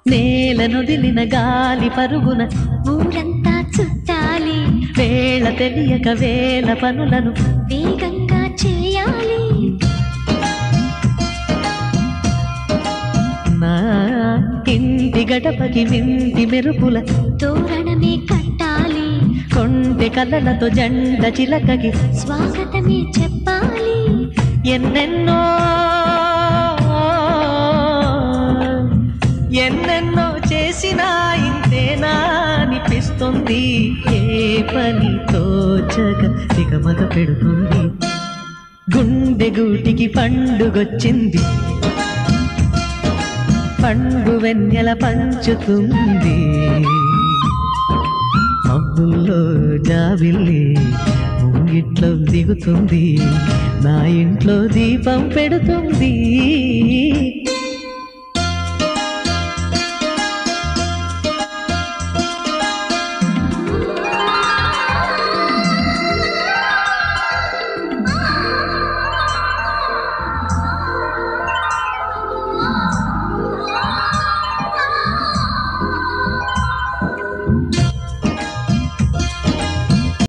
నేలనొదిలిన గాలి పరుగున ఊరంతా చుట్టాలి వేళ తెలియక వేల పనులను వేగంగా చేయాలి నా ఇంటి గడపకి వింటి మెరుపుల తోరణమే కట్టాలి కొంటె కలలతో జంట చిలకకి స్వాగతమే చెప్పాలి ఎన్నెన్నో ఎన్నెన్నో చేసినా ఇంతేనా అనిపిస్తుంది ఏ పని తోచక దిగమగ పెడుతుంది గుండె గూటికి పండుగొచ్చింది పండు వెన్నెల పంచుతుంది మబ్బుల్లో జాబిల్లి ముంగిట్లో దిగుతుంది నా ఇంట్లో దీపం పెడుతుంది